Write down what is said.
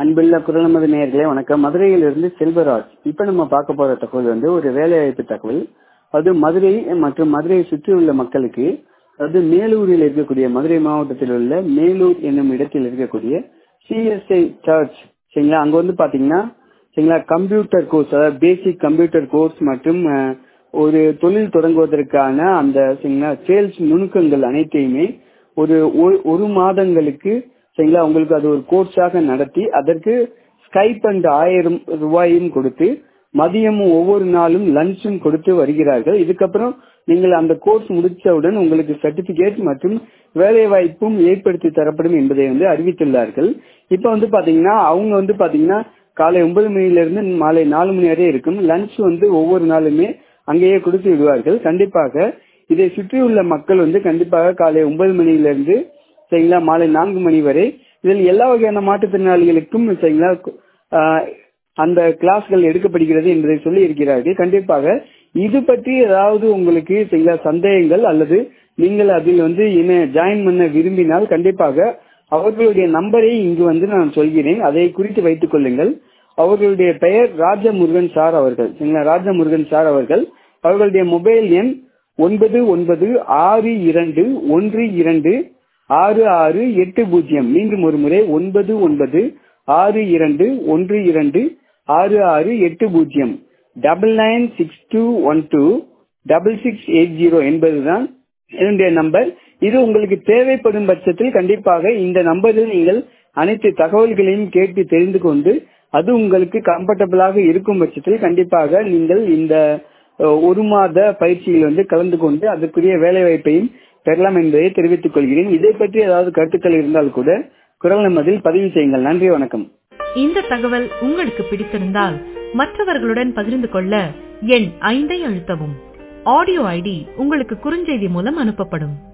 அன்புள்ள குரல் நமது நேயர்களே வணக்கம் மதுரையிலிருந்து செல்வராஜ் இப்ப நம்ம பார்க்க போற தகவல் வந்து ஒரு வேலைவாய்ப்பு தகவல் அது மதுரை மற்றும் மதுரையை சுற்றியுள்ள மக்களுக்கு அதாவது மேலூரில் இருக்கக்கூடிய மதுரை மாவட்டத்தில் உள்ள மேலூர் என்னும் இடத்தில் இருக்கக்கூடிய சிஎஸ்ஐ சர்ச் சரிங்களா அங்க வந்து பாத்தீங்கன்னா சரிங்களா கம்ப்யூட்டர் கோர்ஸ் அதாவது பேசிக் கம்ப்யூட்டர் கோர்ஸ் மற்றும் அஹ், ஒரு தொழில் தொடங்குவதற்கான அந்த சரிங்களா சேல்ஸ் நுணுக்கங்கள் அனைத்தையுமே ஒரு ஒரு- ஒரு மாதங்களுக்கு சரிங்களா உங்களுக்கு அது ஒரு கோர்ஸாக நடத்தி அதற்கு ஸ்கைப் அண்ட் ஆயிரம் ரூபாயும் கொடுத்து மதியமும் ஒவ்வொரு நாளும் லஞ்சும் கொடுத்து வருகிறார்கள் இதுக்கப்புறம் நீங்கள் அந்த கோர்ஸ் முடித்தவுடன் உங்களுக்கு சர்டிபிகேட் மற்றும் வேலை வாய்ப்பும் ஏற்படுத்தி தரப்படும் என்பதை வந்து அறிவித்துள்ளார்கள் இப்ப வந்து பாத்தீங்கன்னா அவங்க வந்து பாத்தீங்கன்னா காலை ஒன்பது மணில இருந்து மாலை நாலு மணி வரை இருக்கும் லஞ்ச் வந்து ஒவ்வொரு நாளுமே அங்கேயே கொடுத்து விடுவார்கள் கண்டிப்பாக இதை சுற்றியுள்ள மக்கள் வந்து கண்டிப்பாக காலை ஒன்பது மணியிலிருந்து சரிங்களா மாலை நான்கு மணி வரை இதில் எல்லா வகையான மாற்றுத்திறனாளிகளுக்கும் சரிங்களா ஆஹ், அந்த கிளாஸ்கள் எடுக்கப்படுகிறது என்பதை சொல்லி இருக்கிறார்கள் கண்டிப்பாக இது பற்றி ஏதாவது உங்களுக்கு சரிங்களா சந்தேகங்கள் அல்லது நீங்கள் அதில் வந்து என்ன ஜாயின் பண்ண விரும்பினால் கண்டிப்பாக அவர்களுடைய நம்பரை இங்கு வந்து நான் சொல்கிறேன் அதை குறித்து வைத்துக் கொள்ளுங்கள் அவர்களுடைய பெயர் ராஜமுருகன் சார் அவர்கள் சரிங்களா ராஜமுருகன் சார் அவர்கள் அவர்களுடைய மொபைல் எண் ஒன்பது ஒன்பது ஆறு இரண்டு ஒன்று இரண்டு ஆறு ஆறு எட்டு பூஜ்ஜியம் மீண்டும் ஒரு முறை ஒன்பது ஒன்பது ஆறு இரண்டு ஒன்று இரண்டு ஆறு ஆறு எட்டு பூஜ்ஜியம் double nine six two one two double six eight zero என்பதுதான் என்னுடைய நம்பர் இது உங்களுக்கு தேவைப்படும் பட்சத்தில் கண்டிப்பாக இந்த நம்பரில் நீங்கள் அனைத்து தகவல்களையும் கேட்டு தெரிந்து கொண்டு அது உங்களுக்கு கம்ஃபர்டபுளாக இருக்கும் பட்சத்தில் கண்டிப்பாக நீங்கள் இந்த அஹ், ஒரு மாத பயிற்சியில் வந்து கலந்து கொண்டு அதற்குரிய வேலை வாய்ப்பையும் பெறலாம் என்பதை தெரிவித்துக் கொள்கிறேன் இதை பற்றி ஏதாவது கருத்துக்கள் இருந்தால் கூட குரல் நமதில் பதிவு செய்யுங்கள் நன்றி வணக்கம் இந்த தகவல் உங்களுக்கு பிடித்திருந்தால் மற்றவர்களுடன் பகிர்ந்து கொள்ள எண் ஐந்தை அழுத்தவும் ஆடியோ ஐடி உங்களுக்கு குறுஞ்செய்தி மூலம் அனுப்பப்படும்